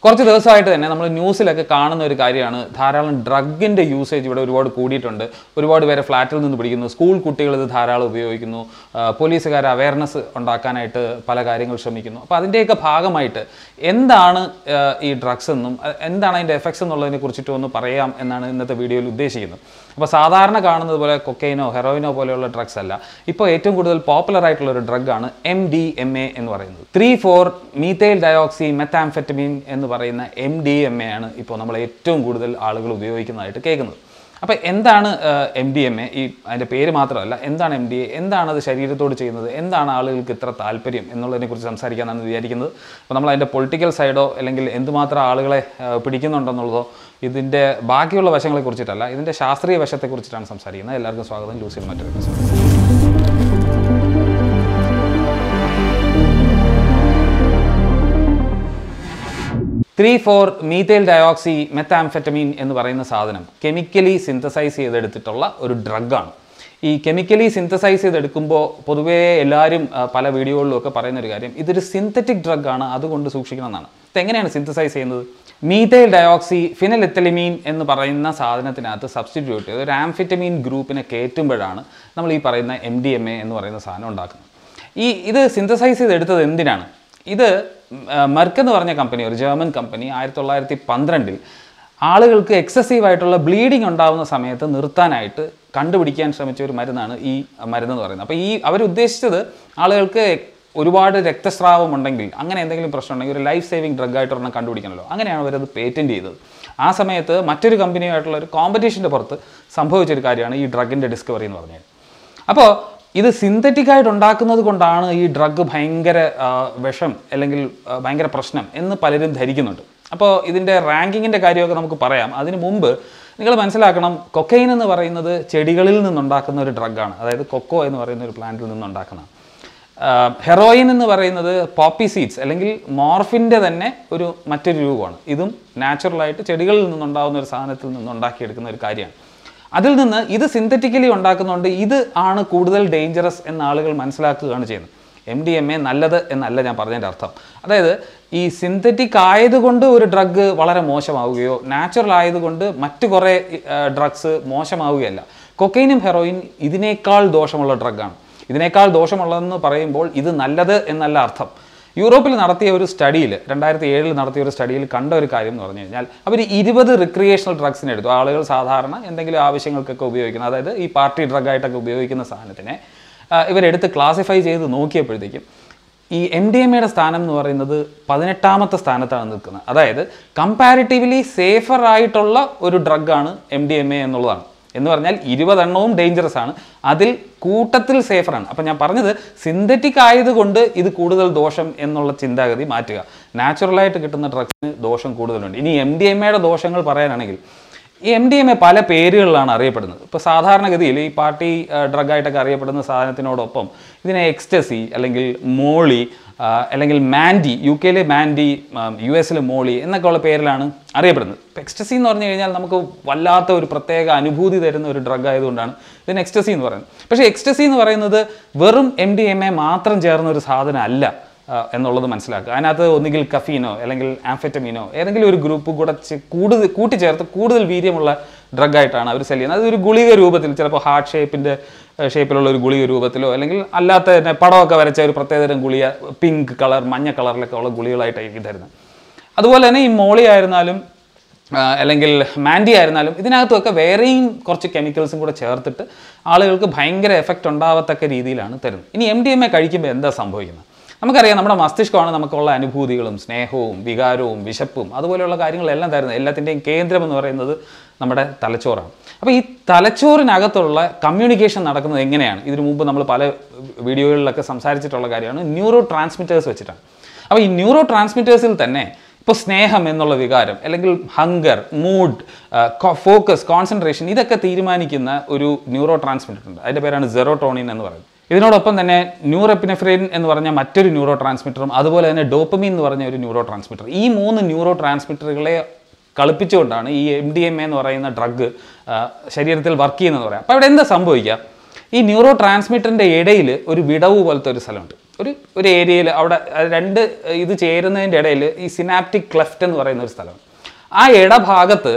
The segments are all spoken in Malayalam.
കുറച്ച് ദിവസമായിട്ട് തന്നെ നമ്മൾ ന്യൂസിലൊക്കെ കാണുന്ന ഒരു കാര്യമാണ് ധാരാളം ഡ്രഗിൻ്റെ യൂസേജ് ഇവിടെ ഒരുപാട് കൂടിയിട്ടുണ്ട് ഒരുപാട് പേരെ ഫ്ലാറ്റിൽ നിന്ന് പിടിക്കുന്നു സ്കൂൾ കുട്ടികൾ ഇത് ധാരാളം ഉപയോഗിക്കുന്നു ആ, പോലീസുകാർ അവയർനെസ് ഉണ്ടാക്കാനായിട്ട് പല കാര്യങ്ങൾ ശ്രമിക്കുന്നു അപ്പോൾ അതിൻ്റെയൊക്കെ ഭാഗമായിട്ട് എന്താണ് ആ, ഈ ഡ്രഗ്സ് എന്നും അ- എന്താണ് അതിൻ്റെ എഫക്ട്സ് എന്നുള്ളതിനെ കുറിച്ചിട്ടും ഒന്ന് പറയാം എന്നാണ് ഇന്നത്തെ വീഡിയോയിൽ ഉദ്ദേശിക്കുന്നത് അപ്പോൾ സാധാരണ കാണുന്നത് പോലെ കൊക്കൈനോ ഹെറോയിനോ പോലെയുള്ള ഡ്രഗ്സ് അല്ല ഇപ്പോൾ ഏറ്റവും കൂടുതൽ പോപ്പുലർ ആയിട്ടുള്ള ഒരു ഡ്രഗാണ് എം ഡി എം എ എന്ന് പറയുന്നത് three four methyl dioxy methamphetamine എന്ന് പറയുന്ന എം ഡി എം എ ആണ് ഇപ്പോൾ നമ്മൾ ഏറ്റവും കൂടുതൽ ആളുകൾ ഉപയോഗിക്കുന്നതായിട്ട് കേൾക്കുന്നത് അപ്പോൾ എന്താണ് എം ഡി എം എ ഈ അതിൻ്റെ പേര് മാത്രമല്ല എന്താണ് എം ഡി എ എന്താണ് അത് ശരീരത്തോട് ചെയ്യുന്നത് എന്താണ് ആളുകൾക്ക് ഇത്ര താല്പര്യം എന്നുള്ളതിനെക്കുറിച്ച് സംസാരിക്കാനാണ് വിചാരിക്കുന്നത് അപ്പോൾ നമ്മൾ അതിൻ്റെ പൊളിറ്റിക്കൽ സൈഡോ അല്ലെങ്കിൽ എന്തുമാത്രം ആളുകളെ ആ, പിടിക്കുന്നുണ്ടെന്നുള്ളതോ ഇതിൻ്റെ ബാക്കിയുള്ള വശങ്ങളെ കുറിച്ചിട്ടല്ല ഇതിൻ്റെ ശാസ്ത്രീയ വശത്തെക്കുറിച്ചിട്ടാണ് സംസാരിക്കുന്നത് എല്ലാവർക്കും സ്വാഗതം ലൂസിൽ മറ്റൊരു episode. Three four methyl dioxy methamphetamine എന്ന് പറയുന്ന സാധനം കെമിക്കലി സിന്തസൈസ് ചെയ്തെടുത്തിട്ടുള്ള ഒരു ഡ്രഗാണ് ഈ കെമിക്കലി സിന്തസൈസ് ചെയ്തെടുക്കുമ്പോൾ പൊതുവേ എല്ലാവരും ആ, പല വീഡിയോകളിലും ഒക്കെ പറയുന്ന ഒരു കാര്യം ഇതൊരു സിന്തറ്റിക് ഡ്രഗാണ് അതുകൊണ്ട് സൂക്ഷിക്കണം എന്നാണ് ഇത് എങ്ങനെയാണ് സിന്തസൈസ് ചെയ്യുന്നത് മീത്തൈൽ ഡയോക്സി ഫിനലെത്തലിമീൻ എന്ന് പറയുന്ന സാധനത്തിനകത്ത് സബ്സ്റ്റിറ്റ്യൂട്ട് ചെയ്ത് ഒരു ആംഫിറ്റമീൻ ഗ്രൂപ്പിനെ കയറ്റുമ്പോഴാണ് നമ്മൾ ഈ പറയുന്ന എം ഡി എം എ എന്ന് പറയുന്ന സാധനം ഉണ്ടാക്കുന്നത് ഈ ഇത് സിന്തസൈസ് ചെയ്തെടുത്തത് എന്തിനാണ് ഇത് മെർക്ക് എന്ന് പറഞ്ഞ കമ്പനി ഒരു ജർമ്മൻ കമ്പനി ആയിരത്തി തൊള്ളായിരത്തി പന്ത്രണ്ടിൽ ആളുകൾക്ക് എക്സസീവ് ആയിട്ടുള്ള ബ്ലീഡിങ് ഉണ്ടാകുന്ന സമയത്ത് നിർത്താനായിട്ട് കണ്ടുപിടിക്കാൻ ശ്രമിച്ച ഒരു മരുന്നാണ് ഈ മരുന്ന് എന്ന് പറയുന്നത് അപ്പോൾ ഈ അവർ ഉദ്ദേശിച്ചത് ആളുകൾക്ക് ഒരുപാട് രക്തസ്രാവം ഉണ്ടെങ്കിൽ അങ്ങനെ എന്തെങ്കിലും പ്രശ്നം ഉണ്ടെങ്കിൽ ഒരു ലൈഫ് സേവിങ് ഡ്രഗ് ആയിട്ട് ഒരെണ്ണം കണ്ടുപിടിക്കണമല്ലോ അങ്ങനെയാണ് അവരത് പേറ്റൻറ്റ് ചെയ്തത് ആ സമയത്ത് മറ്റൊരു കമ്പനിയുമായിട്ടുള്ള ഒരു കോമ്പറ്റീഷൻ്റെ പുറത്ത് സംഭവിച്ചൊരു കാര്യമാണ് ഈ ഡ്രഗിൻ്റെ ഡിസ്കവറി എന്ന് പറഞ്ഞത് അപ്പോൾ ഇത് സിന്തറ്റിക് ആയിട്ട് ഉണ്ടാക്കുന്നത് കൊണ്ടാണ് ഈ ഡ്രഗ് ഭയങ്കര ആ, വിഷം അല്ലെങ്കിൽ ആ, ഭയങ്കര പ്രശ്നം എന്ന് പലരും ധരിക്കുന്നുണ്ട് അപ്പോൾ ഇതിൻ്റെ റാങ്കിങ്ങിൻ്റെ കാര്യമൊക്കെ നമുക്ക് പറയാം അതിന് മുമ്പ് നിങ്ങൾ മനസ്സിലാക്കണം കൊക്കൈൻ എന്ന് പറയുന്നത് ചെടികളിൽ നിന്നുണ്ടാക്കുന്ന ഒരു ഡ്രഗാണ് അതായത് കൊക്കോ എന്ന് പറയുന്ന ഒരു പ്ലാന്റിൽ നിന്നുണ്ടാക്കുന്ന ഹെറോയിൻ എന്ന് പറയുന്നത് പോപ്പി സീഡ്സ് അല്ലെങ്കിൽ മോർഫിൻ്റെ തന്നെ ഒരു മറ്റൊരു രൂപമാണ് ഇതും നാച്ചുറലായിട്ട് ചെടികളിൽ നിന്നുണ്ടാകുന്ന ഒരു സാധനത്തിൽ നിന്നുണ്ടാക്കിയെടുക്കുന്ന ഒരു കാര്യമാണ് അതിൽ നിന്ന് ഇത് സിന്തറ്റിക്കലി ഉണ്ടാക്കുന്നതുകൊണ്ട് ഇത് ആണ് കൂടുതൽ ഡേഞ്ചറസ് എന്ന് ആളുകൾ മനസ്സിലാക്കുകയാണ് ചെയ്യുന്നത് എം ഡി എം എ നല്ലത് എന്നല്ല ഞാൻ പറഞ്ഞതിൻ്റെ അർത്ഥം അതായത് ഈ സിന്തറ്റിക് ആയതുകൊണ്ട് ഒരു ഡ്രഗ് വളരെ മോശമാവുകയോ നാച്ചുറൽ ആയതുകൊണ്ട് മറ്റു കുറേ ഡ്രഗ്സ് മോശമാവുകയല്ല കൊക്കൈനും ഹെറോയിൻ ഇതിനേക്കാൾ ദോഷമുള്ള ഡ്രഗാണ് ഇതിനേക്കാൾ ദോഷമുള്ളതെന്ന് പറയുമ്പോൾ ഇത് നല്ലത് എന്നല്ല അർത്ഥം യൂറോപ്പിൽ നടത്തിയ ഒരു സ്റ്റഡിയിൽ രണ്ടായിരത്തി ഏഴിൽ നടത്തിയ ഒരു സ്റ്റഡിയിൽ കണ്ട ഒരു കാര്യം എന്ന് പറഞ്ഞു കഴിഞ്ഞാൽ അവർ ഇരുപത് റിക്രിയേഷണൽ ഡ്രഗ്സിനെ എടുത്തു ആളുകൾ സാധാരണ എന്തെങ്കിലും ആവശ്യങ്ങൾക്കൊക്കെ ഉപയോഗിക്കുന്ന അതായത് ഈ പാർട്ടി ഡ്രഗായിട്ടൊക്കെ ഉപയോഗിക്കുന്ന സാധനത്തിനെ ആ, ഇവരെടുത്ത് ക്ലാസിഫൈ ചെയ്ത് നോക്കിയപ്പോഴത്തേക്കും ഈ എം ഡി എം എയുടെ സ്ഥാനം എന്ന് പറയുന്നത് പതിനെട്ടാമത്തെ സ്ഥാനത്താണ് നിൽക്കുന്നത് അതായത് കമ്പാരിറ്റീവ്ലി സേഫർ ആയിട്ടുള്ള ഒരു ഡ്രഗാണ് എം ഡി എം എ എന്നുള്ളതാണ് എന്ന് പറഞ്ഞാൽ ഇരുപതെണ്ണവും ഡേഞ്ചറസ് ആണ് അതിൽ കൂട്ടത്തിൽ സേഫറാണ് അപ്പം ഞാൻ പറഞ്ഞത് സിന്തറ്റിക് ആയതുകൊണ്ട് ഇത് കൂടുതൽ ദോഷം എന്നുള്ള ചിന്താഗതി മാറ്റുക നാച്ചുറലായിട്ട് കിട്ടുന്ന ഡ്രഗ്സിന് ദോഷം കൂടുതലുണ്ട് ഇനി എം ഡി എം എയുടെ ദോഷങ്ങൾ പറയാനാണെങ്കിൽ ഈ എം ഡി എം എ പല പേരുകളിലാണ് അറിയപ്പെടുന്നത് ഇപ്പോൾ സാധാരണഗതിയിൽ ഈ പാർട്ടി ഡ്രഗായിട്ടൊക്കെ അറിയപ്പെടുന്ന സാധനത്തിനോടൊപ്പം ഇതിനെ എക്സ്റ്റസി അല്ലെങ്കിൽ മോളി ആ, അല്ലെങ്കിൽ മാൻഡി യു കെയിലെ മാൻഡി യു എസിലെ മോളി എന്നൊക്കെ ഉള്ള പേരിലാണ് അറിയപ്പെടുന്നത് ഇപ്പോൾ എക്സ്റ്റസി എന്ന് പറഞ്ഞു കഴിഞ്ഞാൽ നമുക്ക് വല്ലാത്ത ഒരു പ്രത്യേക അനുഭൂതി തരുന്ന ഒരു ഡ്രഗ് ആയതുകൊണ്ടാണ് ഇതിന് എക്സ്റ്റസി എന്ന് പറയുന്നത് പക്ഷേ എക്സ്റ്റസി എന്ന് പറയുന്നത് വെറും എം ഡി എം എ മാത്രം ചേർന്ന ഒരു സാധനം അല്ല ആ, എന്നുള്ളത് മനസ്സിലാക്കുക അതിനകത്ത് ഒന്നുകിൽ കഫീനോ അല്ലെങ്കിൽ ആംഫെറ്റമീനോ ഏതെങ്കിലും ഒരു ഗ്രൂപ്പ് കൂടെ ചെ- കൂടുതൽ കൂട്ടിച്ചേർത്ത് കൂടുതൽ വീര്യമുള്ള ഡ്രഗായിട്ടാണ് അവർ സെല് ചെയ്യുന്നത് അതൊരു ഗുളിക രൂപത്തിൽ ചിലപ്പോൾ ഹാർട്ട് ഷേപ്പിൻ്റെ ഷേപ്പിലുള്ള ഒരു ഗുളിക രൂപത്തിലോ അല്ലെങ്കിൽ അല്ലാത്ത തന്നെ പടമൊക്കെ വരച്ച ഒരു പ്രത്യേകതരം ഗുളിക പിങ്ക് കളർ മഞ്ഞ കളറിലൊക്കെ ഉള്ള ഗുളികളായിട്ടായിരിക്കും തരുന്നത് അതുപോലെ തന്നെ ഈ മോളി ആയിരുന്നാലും ആ, അല്ലെങ്കിൽ മാൻഡി ആയിരുന്നാലും ഇതിനകത്തൊക്കെ വേറെയും കുറച്ച് കെമിക്കൽസും കൂടെ ചേർത്തിട്ട് ആളുകൾക്ക് ഭയങ്കര എഫക്റ്റ് ഉണ്ടാവത്തക്ക രീതിയിലാണ് തരുന്നത് ഇനി എം ഡി എം എ കഴിക്കുമ്പോൾ എന്താ സംഭവിക്കുന്നത് നമുക്കറിയാം നമ്മുടെ മസ്തിഷ്കമാണ് നമുക്കുള്ള അനുഭൂതികളും സ്നേഹവും വികാരവും വിശപ്പും അതുപോലെയുള്ള കാര്യങ്ങളെല്ലാം തരുന്നത് എല്ലാത്തിൻ്റെയും കേന്ദ്രം എന്ന് പറയുന്നത് നമ്മുടെ തലച്ചോറാണ് അപ്പോൾ ഈ തലച്ചോറിനകത്തുള്ള കമ്മ്യൂണിക്കേഷൻ നടക്കുന്നത് എങ്ങനെയാണ് ഇതിനു മുമ്പ് നമ്മൾ പല വീഡിയോകളിലൊക്കെ സംസാരിച്ചിട്ടുള്ള കാര്യമാണ് ന്യൂറോ ട്രാൻസ്മിറ്റേഴ്സ് വെച്ചിട്ടാണ് അപ്പോൾ ഈ ന്യൂറോ ട്രാൻസ്മിറ്റേഴ്സിൽ തന്നെ ഇപ്പോൾ സ്നേഹം എന്നുള്ള വികാരം അല്ലെങ്കിൽ ഹങ്കർ മൂഡ് ഫോക്കസ് കോൺസെൻട്രേഷൻ ഇതൊക്കെ തീരുമാനിക്കുന്ന ഒരു ന്യൂറോ ട്രാൻസ്മിറ്റർ ഉണ്ട് അതിൻ്റെ പേരാണ് സെറോട്ടോണിൻ എന്ന് പറയുന്നത് ഇതിനോടൊപ്പം തന്നെ ന്യൂറെപ്പിനെഫ്രിൻ എന്ന് പറഞ്ഞ മറ്റൊരു ന്യൂറോ ട്രാൻസ്മിറ്ററും അതുപോലെ തന്നെ ഡോപ്പമീൻ എന്ന് പറഞ്ഞ ഒരു ന്യൂറോ ട്രാൻസ്മിറ്റർ ഈ മൂന്ന് ന്യൂറോ ട്രാൻസ്മിറ്ററുകളെ കളിപ്പിച്ചുകൊണ്ടാണ് ഈ എം ഡി എം എ എന്ന് പറയുന്ന ഡ്രഗ് ശരീരത്തിൽ വർക്ക് ചെയ്യുന്നതെന്ന് പറയാം അപ്പോൾ അവിടെ എന്താ സംഭവിക്കുക ഈ ന്യൂറോ ട്രാൻസ്മിറ്ററിൻ്റെ ഇടയിൽ ഒരു വിടവ് പോലത്തെ ഒരു സ്ഥലമുണ്ട് ഒരു ഒരു ഏരിയയിൽ അവിടെ അത് രണ്ട് ഇത് ചേരുന്നതിൻ്റെ ഇടയിൽ ഈ സിനാപ്റ്റിക് ക്ലെഫ്റ്റ് എന്ന് പറയുന്ന ഒരു സ്ഥലം ആ ഇടഭാഗത്ത്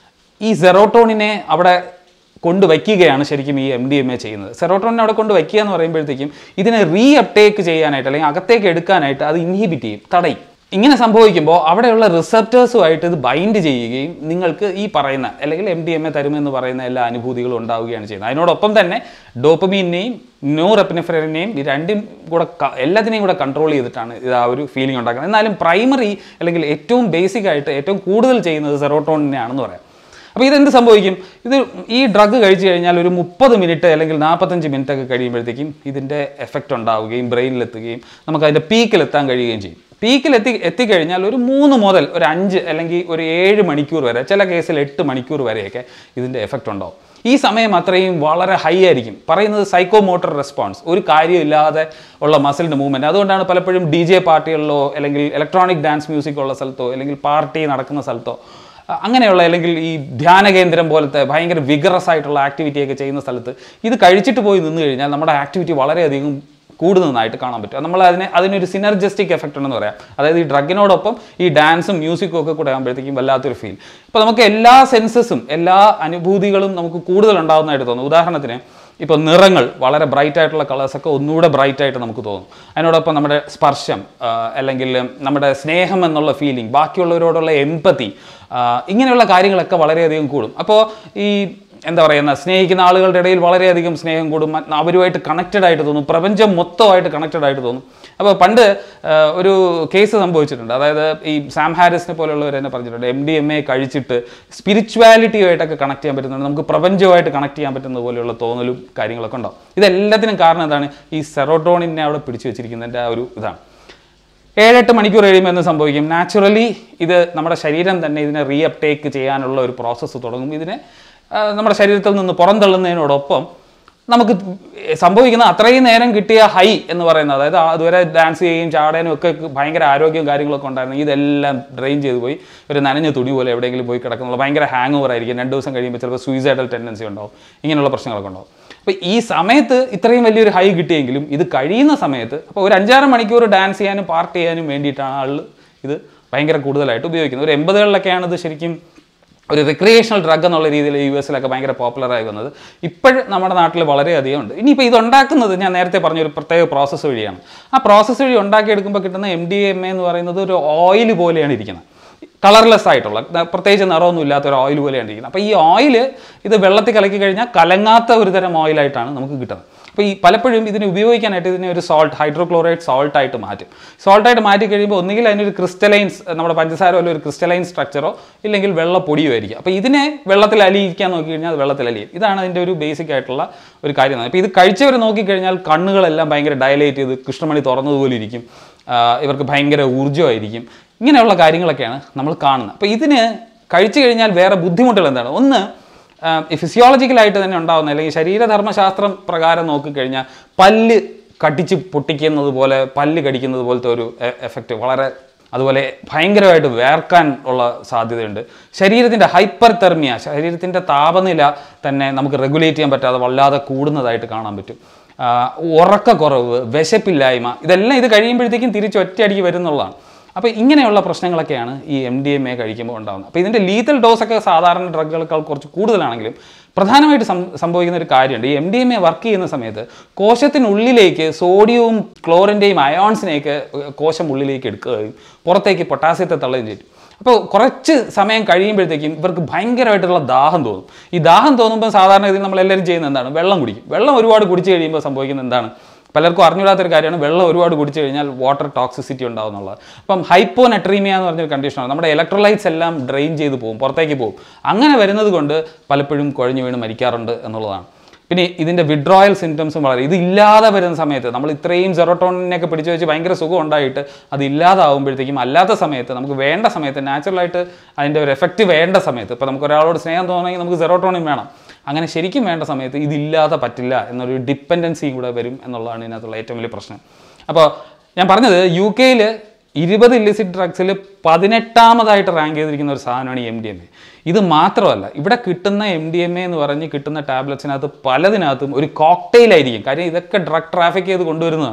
ഈ സെറോട്ടോണിനെ അവിടെ കൊണ്ടുവയ്ക്കുകയാണ് ശരിക്കും ഈ എം ഡി എം എ ചെയ്യുന്നത് സെറോട്ടോണിനെ അവിടെ കൊണ്ട് വയ്ക്കുക എന്ന് പറയുമ്പോഴത്തേക്കും ഇതിനെ റീ അപ്ടേക്ക് ചെയ്യാനായിട്ട് അല്ലെങ്കിൽ അകത്തേക്ക് എടുക്കാനായിട്ട് അത് ഇൻഹിബിറ്റ് ചെയ്യും തടയും ഇങ്ങനെ സംഭവിക്കുമ്പോൾ അവിടെയുള്ള റിസപ്റ്റേഴ്സുമായിട്ട് ഇത് ബൈൻഡ് ചെയ്യുകയും നിങ്ങൾക്ക് ഈ പറയുന്ന അല്ലെങ്കിൽ എം ഡി എം എ തരുമെന്ന് പറയുന്ന എല്ലാ അനുഭൂതികളും ഉണ്ടാവുകയാണ് ചെയ്യുന്നത് അതിനോടൊപ്പം തന്നെ ഡോപ്പമീനെയും ന്യൂറെപ്പിനെഫ്രനെയും ഈ രണ്ടും കൂടെ ക- എല്ലാത്തിനെയും കൂടെ കൺട്രോൾ ചെയ്തിട്ടാണ് ഇത് ആ ഒരു ഫീലിംഗ് ഉണ്ടാക്കുന്നത് എന്നാലും പ്രൈമറി അല്ലെങ്കിൽ ഏറ്റവും ബേസിക് ആയിട്ട് ഏറ്റവും കൂടുതൽ ചെയ്യുന്നത് സെറോട്ടോണിനെയാണെന്ന് പറയാം അപ്പോൾ ഇതെന്ത് സംഭവിക്കും ഇത് ഈ ഡ്രഗ് കഴിച്ചു കഴിഞ്ഞാൽ ഒരു മുപ്പത് മിനിറ്റ് അല്ലെങ്കിൽ നാൽപ്പത്തഞ്ച് മിനിറ്റ് ഒക്കെ കഴിയുമ്പോഴത്തേക്കും ഇതിൻ്റെ എഫക്റ്റ് ഉണ്ടാവുകയും ബ്രെയിനിലെത്തുകയും നമുക്ക് അതിൻ്റെ പീക്കിലെത്താൻ കഴിയുകയും ചെയ്യും പീക്കിൽ എത്തി എത്തിക്കഴിഞ്ഞാൽ ഒരു മൂന്ന് മുതൽ ഒരു അഞ്ച് അല്ലെങ്കിൽ ഒരു ഏഴ് മണിക്കൂർ വരെ ചില കേസിൽ എട്ട് മണിക്കൂർ വരെയൊക്കെ ഇതിൻ്റെ എഫക്റ്റ് ഉണ്ടാവും ഈ സമയം അത്രയും വളരെ ഹൈ ആയിരിക്കും പറയുന്നത് സൈക്കോ മോട്ടോർ റെസ്പോൺസ് ഒരു കാര്യമില്ലാതെ ഉള്ള മസിലിൻ്റെ മൂവ്മെൻറ്റ് അതുകൊണ്ടാണ് പലപ്പോഴും ഡി ജെ പാർട്ടികളിലോ അല്ലെങ്കിൽ ഇലക്ട്രോണിക് ഡാൻസ് മ്യൂസിക് ഉള്ള സ്ഥലത്തോ അല്ലെങ്കിൽ പാർട്ടി നടക്കുന്ന സ്ഥലത്തോ അ- അങ്ങനെയുള്ള അല്ലെങ്കിൽ ഈ ധ്യാന കേന്ദ്രം പോലത്തെ ഭയങ്കര വിഗറസ് ആയിട്ടുള്ള ആക്ടിവിറ്റി ഒക്കെ ചെയ്യുന്ന സ്ഥലത്ത് ഇത് കഴിച്ചിട്ട് പോയി നിന്ന് കഴിഞ്ഞാൽ നമ്മുടെ ആക്ടിവിറ്റി വളരെയധികം കൂടുന്നതായിട്ട് കാണാൻ പറ്റും നമ്മൾ അതിനെ അതിനൊരു സിനർജസ്റ്റിക് എഫക്റ്റ് ഉണ്ടെന്ന് പറയാം അതായത് ഈ ഡ്രഗിനോടൊപ്പം ഈ ഡാൻസും മ്യൂസിക്കും ഒക്കെ കൂടെ ആകുമ്പോഴത്തേക്കും വല്ലാത്തൊരു ഫീൽ ഇപ്പോൾ നമുക്ക് എല്ലാ സെൻസസും എല്ലാ അനുഭൂതികളും നമുക്ക് കൂടുതൽ ഉണ്ടാകുന്നതായിട്ട് തോന്നും ഉദാഹരണത്തിന് ഇപ്പോൾ നിറങ്ങൾ വളരെ ബ്രൈറ്റ് ആയിട്ടുള്ള കളേഴ്സൊക്കെ ഒന്നുകൂടെ ബ്രൈറ്റ് ആയിട്ട് നമുക്ക് തോന്നും അതിനോടൊപ്പം നമ്മുടെ സ്പർശം ആ, അല്ലെങ്കിൽ നമ്മുടെ സ്നേഹം എന്നുള്ള ഫീലിംഗ് ബാക്കിയുള്ളവരോടുള്ള എമ്പതി ഇങ്ങനെയുള്ള കാര്യങ്ങളൊക്കെ വളരെയധികം കൂടും അപ്പോൾ ഈ എന്താ പറയുന്ന സ്നേഹിക്കുന്ന ആളുകളുടെ ഇടയിൽ വളരെയധികം സ്നേഹം കൂടും മ- അവരുമായിട്ട് കണക്റ്റഡ് ആയിട്ട് തോന്നും പ്രപഞ്ചം മൊത്തമായിട്ട് കണക്റ്റഡ് ആയിട്ട് തോന്നും അപ്പോൾ പണ്ട് ആ, ഒരു കേസ് സംഭവിച്ചിട്ടുണ്ട് അതായത് ഈ സാം ഹാരിസിനെ പോലെയുള്ളവർ തന്നെ പറഞ്ഞിട്ടുണ്ട് എം ഡി എം എ കഴിച്ചിട്ട് സ്പിരിച്വാലിറ്റിയുമായിട്ടൊക്കെ കണക്ട് ചെയ്യാൻ പറ്റുന്നുണ്ട് നമുക്ക് പ്രപഞ്ചവുമായിട്ട് കണക്ട് ചെയ്യാൻ പറ്റുന്ന പോലെയുള്ള തോന്നലും കാര്യങ്ങളൊക്കെ ഉണ്ടാവും ഇതെല്ലാത്തിനും കാരണം എന്താണ് ഈ സെറോട്ടോണിനെ അവിടെ പിടിച്ചു വെച്ചിരിക്കുന്നതിൻ്റെ ആ ഒരു ഇതാണ് ഏഴെട്ട് മണിക്കൂർ കഴിയുമ്പോൾ എന്ത് സംഭവിക്കും നാച്ചുറലി ഇത് നമ്മുടെ ശരീരം തന്നെ ഇതിനെ റീ അപ്ടേക്ക് ചെയ്യാനുള്ള ഒരു പ്രോസസ്സ് തുടങ്ങും ഇതിനെ ആ, നമ്മുടെ ശരീരത്തിൽ നിന്ന് പുറന്തള്ളുന്നതിനോടൊപ്പം നമുക്ക് സംഭവിക്കുന്ന അത്രയും നേരം കിട്ടിയ ഹൈ എന്ന് പറയുന്നത് അതായത് ആ അതുവരെ ഡാൻസ് ചെയ്യുകയും ചാടാനും ഒക്കെ ഭയങ്കര ആരോഗ്യവും കാര്യങ്ങളൊക്കെ ഉണ്ടായിരുന്നു ഇതെല്ലാം ഡ്രെയിൻ ചെയ്ത് പോയി ഒരു നനഞ്ഞ തുണി പോലെ എവിടെയെങ്കിലും പോയി കിടക്കുന്നുള്ള ഭയങ്കര ഹാങ് ഓവർ ആയിരിക്കും രണ്ട് ദിവസം കഴിയുമ്പോൾ ചിലപ്പോൾ സൂയിസൈഡൽ ടെൻഡൻസി ഉണ്ടാവും ഇങ്ങനെയുള്ള പ്രശ്നങ്ങളൊക്കെ ഉണ്ടാവും അപ്പോൾ ഈ സമയത്ത് ഇത്രയും വലിയൊരു ഹൈ കിട്ടിയെങ്കിലും ഇത് കഴിയുന്ന സമയത്ത് അപ്പോൾ ഒരു അഞ്ചാറ് മണിക്കൂർ ഡാൻസ് ചെയ്യാനും പാർട്ടി ചെയ്യാനും വേണ്ടിയിട്ടാണ് ആൾ ഇത് ഭയങ്കര കൂടുതലായിട്ട് ഉപയോഗിക്കുന്നത് ഒരു എൺപതുകളിലൊക്കെയാണ് ഇത് ശരിക്കും ഒരു റിക്രിയേഷണൽ ഡ്രഗ് എന്നുള്ള രീതിയിൽ യു എസിലൊക്കെ ഭയങ്കര പോപ്പുലറായി വന്നത് ഇപ്പോഴും നമ്മുടെ നാട്ടിൽ വളരെയധികം ഉണ്ട് ഇനിയിപ്പോൾ ഇത് ഉണ്ടാക്കുന്നത് ഞാൻ നേരത്തെ പറഞ്ഞ ഒരു പ്രത്യേക പ്രോസസ്സ് വഴിയാണ് ആ പ്രോസസ്സ് വഴി ഉണ്ടാക്കിയെടുക്കുമ്പോൾ കിട്ടുന്ന എം ഡി എം എ എന്ന് പറയുന്നത് ഒരു ഓയിൽ പോലെയാണ് ഇരിക്കുന്നത് കളർലെസ് ആയിട്ടുള്ള ന- പ്രത്യേകിച്ച് നിറമൊന്നും ഇല്ലാത്ത ഒരു ഓയിൽ പോലെയാണ് ഇരിക്കുന്നത് അപ്പോൾ ഈ ഓയിൽ ഇത് വെള്ളത്തിൽ കലക്കി കഴിഞ്ഞാൽ കലങ്ങാത്ത ഒരു തരം ഓയിലായിട്ടാണ് നമുക്ക് കിട്ടുന്നത് അപ്പോൾ ഈ പലപ്പോഴും ഇതിനെ ഉപയോഗിക്കാനായിട്ട് ഇതിനെ ഒരു സോൾട്ട് ഹൈഡ്രോക്ലോറൈഡ് സോൾട്ട് ആയിട്ട് മാറ്റും സോൾട്ടായിട്ട് മാറ്റി കഴിയുമ്പോൾ ഒന്നുകിൽ അതിനൊരു ക്രിസ്റ്റലൈൻസ് നമ്മുടെ പഞ്ചസാര പോലെ ഒരു ക്രിസ്റ്റലൈൻ സ്ട്രക്ചറോ ഇല്ലെങ്കിൽ വെള്ളപ്പൊടിയോ ആയിരിക്കും അപ്പോൾ ഇതിനെ വെള്ളത്തിൽ അലിയിക്കാൻ നോക്കി കഴിഞ്ഞാൽ അത് വെള്ളത്തിൽ അലിയും ഇതാണ് അതിൻ്റെ ഒരു ബേസിക് ആയിട്ടുള്ള ഒരു കാര്യം അപ്പോൾ ഇത് കഴിച്ചവർ നോക്കിക്കഴിഞ്ഞാൽ കണ്ണുകളെല്ലാം ഭയങ്കര ഡയലേറ്റ് ചെയ്ത് കൃഷ്ണമണി തുറന്നതുപോലെ ഇരിക്കും ആ, ഇവർക്ക് ഭയങ്കര ഊർജ്ജമായിരിക്കും ഇങ്ങനെയുള്ള കാര്യങ്ങളൊക്കെയാണ് നമ്മൾ കാണുന്നത് അപ്പോൾ ഇതിന് കഴിച്ചു കഴിഞ്ഞാൽ വേറെ ബുദ്ധിമുട്ടുകൾ എന്താണ് ഒന്ന് ഫിസിയോളജിക്കലായിട്ട് തന്നെ ഉണ്ടാകുന്ന അല്ലെങ്കിൽ ശരീരധർമ്മശാസ്ത്രം പ്രകാരം നോക്കിക്കഴിഞ്ഞാൽ പല്ല് കടിച്ച് പൊട്ടിക്കുന്നത് പോലെ പല്ല് കടിക്കുന്നത് പോലത്തെ ഒരു എഫക്റ്റ് വളരെ അതുപോലെ ഭയങ്കരമായിട്ട് വേർക്കാൻ ഉള്ള സാധ്യതയുണ്ട് ശരീരത്തിൻ്റെ ഹൈപ്പർ തെർമിയ ശരീരത്തിൻ്റെ താപനില തന്നെ നമുക്ക് റെഗുലേറ്റ് ചെയ്യാൻ പറ്റാതെ വല്ലാതെ കൂടുന്നതായിട്ട് കാണാൻ പറ്റും ആ, ഉറക്കക്കുറവ് വിശപ്പില്ലായ്മ ഇതെല്ലാം ഇത് കഴിയുമ്പോഴത്തേക്കും തിരിച്ച് ഒറ്റയടിക്ക് വരുന്നുള്ളതാണ് അപ്പോൾ ഇങ്ങനെയുള്ള പ്രശ്നങ്ങളൊക്കെയാണ് ഈ എം ഡി എം എ കഴിക്കുമ്പോൾ ഉണ്ടാകുന്നത് അപ്പോൾ ഇതിൻ്റെ ലീതൽ ഡോസൊക്കെ സാധാരണ ഡ്രഗുകളെക്കാൾ കുറച്ച് കൂടുതലാണെങ്കിലും പ്രധാനമായിട്ട് സം സംഭവിക്കുന്ന ഒരു കാര്യമുണ്ട് ഈ M D M A work ചെയ്യുന്ന സമയത്ത് കോശത്തിനുള്ളിലേക്ക് സോഡിയവും ക്ലോറിൻ്റെയും അയോൺസിനെയൊക്കെ ഏഹ്, കോശം ഉള്ളിലേക്ക് എടുക്കുകയും പുറത്തേക്ക് പൊട്ടാസ്യത്തെ തള്ളുകയും ചെയ്യും അപ്പോൾ കുറച്ച് സമയം കഴിയുമ്പോഴത്തേക്കും ഇവർക്ക് ഭയങ്കരമായിട്ടുള്ള ദാഹം തോന്നും ഈ ദാഹം തോന്നുമ്പോൾ സാധാരണ ഇതിൽ നമ്മളെല്ലാവരും ചെയ്യുന്നത് എന്താണ് വെള്ളം കുടിക്കും വെള്ളം ഒരുപാട് കുടിച്ചു കഴിയുമ്പോൾ സംഭവിക്കുന്നത് എന്താണ് പലർക്കും അറിഞ്ഞൂടാത്തൊരു കാര്യമാണ് വെള്ളം ഒരുപാട് കുടിച്ചു കഴിഞ്ഞാൽ വാട്ടർ ടോക്സിസിറ്റി ഉണ്ടാവും എന്നുള്ളത് അപ്പം ഹൈപ്പോ നെട്രീമിയ എന്ന് പറഞ്ഞൊരു കണ്ടീഷനാണ് നമ്മുടെ ഇലക്ട്രോലൈറ്റ്സ് എല്ലാം ഡ്രെയിൻ ചെയ്ത് പോകും പുറത്തേക്ക് പോകും അങ്ങനെ വരുന്നത് കൊണ്ട് പലപ്പോഴും കുഴഞ്ഞു വീണ് മരിക്കാറുണ്ട് എന്നുള്ളതാണ് പിന്നെ ഇതിൻ്റെ വിഡ്രോയൽ സിംറ്റംസും വളരെ ഇത് ഇല്ലാതെ വരുന്ന സമയത്ത് നമ്മൾ ഇത്രയും സെറോട്ടോണിനെയൊക്കെ പിടിച്ചു വെച്ച് ഭയങ്കര സുഖം ഉണ്ടായിട്ട് അത് ഇല്ലാതാവുമ്പോഴത്തേക്കും അല്ലാത്ത സമയത്ത് നമുക്ക് വേണ്ട സമയത്ത് നാച്ചുറലായിട്ട് അതിൻ്റെ ഒരു എഫക്റ്റ് വേണ്ട സമയത്ത് ഇപ്പോൾ നമുക്ക് ഒരാളോട് സ്നേഹം തോന്നണമെങ്കിൽ നമുക്ക് സെറോട്ടോണിൻ വേണം അങ്ങനെ ശരിക്കും വേണ്ട സമയത്ത് ഇതില്ലാതെ പറ്റില്ല എന്നൊരു ഡിപ്പെൻഡൻസിയും കൂടെ വരും എന്നുള്ളതാണ് ഇതിനകത്തുള്ള ഏറ്റവും വലിയ പ്രശ്നം അപ്പോൾ ഞാൻ പറഞ്ഞത് യു കെയിൽ ഇരുപത് ഇല്ലിസിറ്റ് ഡ്രഗ്സിൽ പതിനെട്ടാമതായിട്ട് റാങ്ക് ചെയ്തിരിക്കുന്ന ഒരു സാധനമാണ് ഈ എം ഡി എം എ ഇത് മാത്രമല്ല ഇവിടെ കിട്ടുന്ന എം ഡി എം എ എന്ന് പറഞ്ഞ് കിട്ടുന്ന ടാബ്ലറ്റ്സിനകത്ത് പലതിനകത്തും ഒരു കോക്ടെയിലായിരിക്കും കാര്യം ഇതൊക്കെ ഡ്രഗ് ട്രാഫിക് ചെയ്ത് കൊണ്ടുവരുന്നതാണ്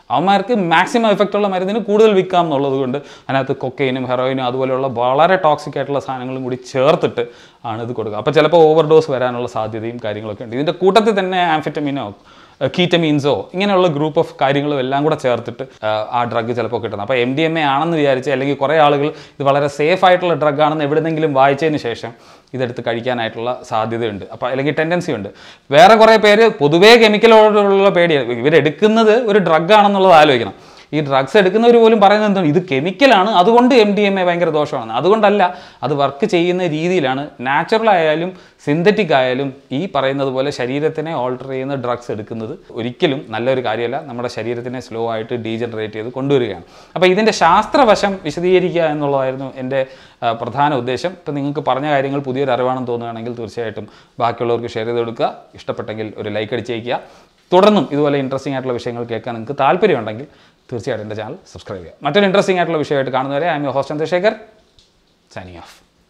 അവന്മാർക്ക് മാക്സിമം എഫക്റ്റ് ഉള്ള മരുന്നിന് കൂടുതൽ വിൽക്കാം എന്നുള്ളത് കൊണ്ട് അതിനകത്ത് കൊക്കൈനും ഹെറോയിനും അതുപോലെയുള്ള വളരെ ടോക്സിക് ആയിട്ടുള്ള സാധനങ്ങളും കൂടി ചേർത്തിട്ട് ആണ് ഇത് കൊടുക്കുക അപ്പോൾ ചിലപ്പോൾ ഓവർ ഡോസ് വരാനുള്ള സാധ്യതയും കാര്യങ്ങളൊക്കെ ഉണ്ട് ഇതിൻ്റെ കൂട്ടത്തിൽ തന്നെ ആംഫിറ്റമിനോ കീറ്റമീൻസോ ഇങ്ങനെയുള്ള ഗ്രൂപ്പ് ഓഫ് കാര്യങ്ങളും എല്ലാം കൂടെ ചേർത്തിട്ട് ആ, ആ ഡ്രഗ് ചിലപ്പോൾ കിട്ടുന്നത് അപ്പോൾ എം ഡി എം എ ആണെന്ന് വിചാരിച്ച് അല്ലെങ്കിൽ കുറേ ആളുകൾ ഇത് വളരെ സേഫ് ആയിട്ടുള്ള ഡ്രഗ് ആണെന്ന് എവിടെന്നെങ്കിലും വായിച്ചതിന് ശേഷം ഇതെടുത്ത് കഴിക്കാനായിട്ടുള്ള സാധ്യതയുണ്ട് അപ്പോൾ അല്ലെങ്കിൽ ടെൻഡൻസി ഉണ്ട് വേറെ കുറേ പേര് പൊതുവേ കെമിക്കലോടുള്ള പേടിയാണ് ഇവരെടുക്കുന്നത് ഒരു ഡ്രഗ് ആണെന്നുള്ളത് ആലോചിക്കണം ഈ ഡ്രഗ്സ് എടുക്കുന്നവർ പോലും പറയുന്നത് എന്താണ് ഇത് കെമിക്കലാണ് അതുകൊണ്ട് എം ഡി എം എ ഭയങ്കര ദോഷമാണ് അതുകൊണ്ടല്ല അത് വർക്ക് ചെയ്യുന്ന രീതിയിലാണ് നാച്ചുറൽ ആയാലും സിന്തറ്റിക് ആയാലും ഈ പറയുന്നത് പോലെ ശരീരത്തിനെ ഓൾട്ടർ ചെയ്യുന്ന ഡ്രഗ്സ് എടുക്കുന്നത് ഒരിക്കലും നല്ലൊരു കാര്യമല്ല നമ്മുടെ ശരീരത്തിനെ സ്ലോ ആയിട്ട് ഡീജനറേറ്റ് ചെയ്ത് കൊണ്ടുവരികയാണ് അപ്പോൾ ഇതിൻ്റെ ശാസ്ത്രവശം വിശദീകരിക്കുക എന്നുള്ളതായിരുന്നു എൻ്റെ ആ, പ്രധാന ഉദ്ദേശം ഇപ്പം നിങ്ങൾക്ക് പറഞ്ഞ കാര്യങ്ങൾ പുതിയൊരു അറിവാണെന്ന് തോന്നുകയാണെങ്കിൽ തീർച്ചയായിട്ടും ബാക്കിയുള്ളവർക്ക് ഷെയർ ചെയ്ത് കൊടുക്കുക ഇഷ്ടപ്പെട്ടെങ്കിൽ ഒരു ലൈക്ക് അടിച്ചേക്കുക തുടർന്നും ഇതുപോലെ ഇൻട്രസ്റ്റിംഗ് ആയിട്ടുള്ള വിഷയങ്ങൾ കേൾക്കാൻ നിങ്ങൾക്ക് താല്പര്യമുണ്ടെങ്കിൽ തീർച്ചയായിട്ടും എൻ്റെ ചാനൽ സബ്സ്ക്രൈബ് ചെയ്യുക മറ്റൊരു ഇൻട്രസ്റ്റിംഗ് ആയിട്ടുള്ള വിഷയമായിട്ട് കാണുന്നവരെ I M U host Chandrasekhar signing of